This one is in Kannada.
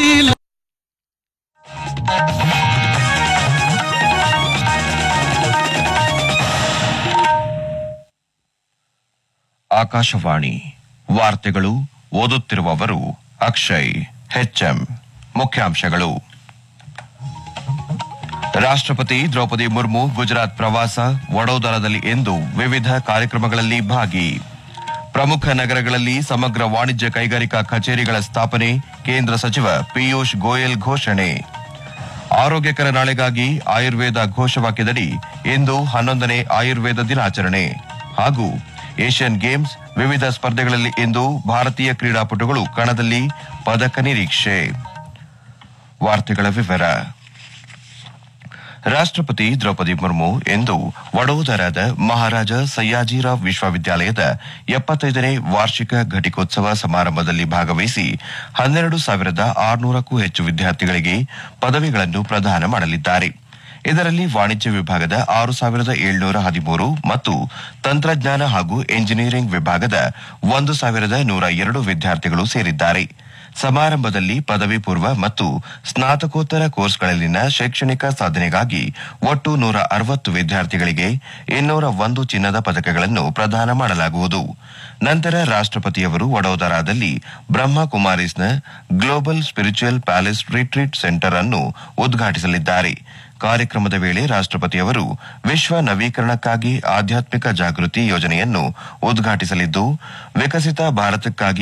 ಶೀಲ ಆಕಾಶವಾಣಿ ವಾರ್ತೆಗಳು ಓದುತ್ತಿರುವವರು ಅಕ್ಷಯ್ ಹೆಚ್ಎಂ ಮುಖ್ಯಾಂಶಗಳು ರಾಷ್ಟ್ರಪತಿ ದ್ರೌಪದಿ ಮುರ್ಮು ಗುಜರಾತ್ ಪ್ರವಾಸ ವಡೋದರದಲ್ಲಿ ಇಂದು ವಿವಿಧ ಕಾರ್ಯಕ್ರಮಗಳಲ್ಲಿ ಭಾಗಿ ಪ್ರಮುಖ ನಗರಗಳಲ್ಲಿ ಸಮಗ್ರ ವಾಣಿಜ್ಯ ಕೈಗಾರಿಕಾ ಕಚೇರಿಗಳ ಸ್ಥಾಪನೆ ಕೇಂದ್ರ ಸಚಿವ ಪಿಯೂಷ್ ಗೋಯಲ್ ಘೋಷಣೆ ಆರೋಗ್ಯಕರ ನಾಳೆಗಾಗಿ ಆಯುರ್ವೇದ ಘೋಷವಾಕ್ಯದಡಿ ಇಂದು ಹನ್ನೊಂದನೇ ಆಯುರ್ವೇದ ದಿನಾಚರಣೆ ಹಾಗೂ ಏಷ್ಯನ್ ಗೇಮ್ಸ್ ವಿವಿಧ ಸ್ಪರ್ಧೆಗಳಲ್ಲಿ ಇಂದು ಭಾರತೀಯ ಕ್ರೀಡಾಪಟುಗಳು ಕಣದಲ್ಲಿ ಪದಕ ನಿರೀಕ್ಷೆ ವಾರ್ತೆಗಳ ವಿವರ ರಾಷ್ಟ್ರಪತಿ ದ್ರೌಪದಿ ಮುರ್ಮು ಇಂದು ವಡೋದರಾದ ಮಹಾರಾಜ ಸಯ್ಯಾಜಿರಾವ್ ವಿಶ್ವವಿದ್ಯಾಲಯದ ಎಪ್ಪತ್ತೈದನೇ ವಾರ್ಷಿಕ ಘಟಿಕೋತ್ಸವ ಸಮಾರಂಭದಲ್ಲಿ ಭಾಗವಹಿಸಿ ಹನ್ನೆರಡು ಸಾವಿರದ ಆರುನೂರಕ್ಕೂ ಹೆಚ್ಚು ವಿದ್ಯಾರ್ಥಿಗಳಿಗೆ ಪದವಿಗಳನ್ನು ಪ್ರದಾನ ಮಾಡಲಿದ್ದಾರೆ ಇದರಲ್ಲಿ ವಾಣಿಜ್ಯ ವಿಭಾಗದ ಆರು ಸಾವಿರದ ಏಳ್ನೂರ ಹದಿಮೂರು ಮತ್ತು ತಂತ್ರಜ್ಞಾನ ಹಾಗೂ ಎಂಜಿನಿಯರಿಂಗ್ ವಿಭಾಗದ ಒಂದು ಸಾವಿರದ ನೂರ ಎರಡು ವಿದ್ಯಾರ್ಥಿಗಳು ಸೇರಿದ್ದಾರೆ ಸಮಾರಂಭದಲ್ಲಿ ಪದವಿ ಪೂರ್ವ ಮತ್ತು ಸ್ನಾತಕೋತ್ತರ ಕೋರ್ಸ್ಗಳಲ್ಲಿನ ಶೈಕ್ಷಣಿಕ ಸಾಧನೆಗಾಗಿ ಒಟ್ಟು ನೂರ ಅರವತ್ತು ವಿದ್ಯಾರ್ಥಿಗಳಿಗೆ ಇನ್ನೂರ ಒಂದು ಚಿನ್ನದ ಪದಕಗಳನ್ನು ಪ್ರದಾನ ಮಾಡಲಾಗುವುದು ನಂತರ ರಾಷ್ಟ್ರಪತಿಯವರು ವಡೋದರಾದಲ್ಲಿ ಬ್ರಹ್ಮಕುಮಾರೀಸ್ನ global spiritual palace retreat centre ಅನ್ನು ಉದ್ಘಾಟಿಸಲಿದ್ದಾರೆ ಕಾರ್ಯಕ್ರಮದ ವೇಳೆ ರಾಷ್ಟ್ರಪತಿಯವರು ವಿಶ್ವ ನವೀಕರಣಕ್ಕಾಗಿ ಆಧ್ಯಾತ್ಮಿಕ ಜಾಗೃತಿ ಯೋಜನೆಯನ್ನು ಉದ್ಘಾಟಿಸಲಿದ್ದು ವಿಕಸಿತ ಭಾರತಕ್ಕಾಗಿ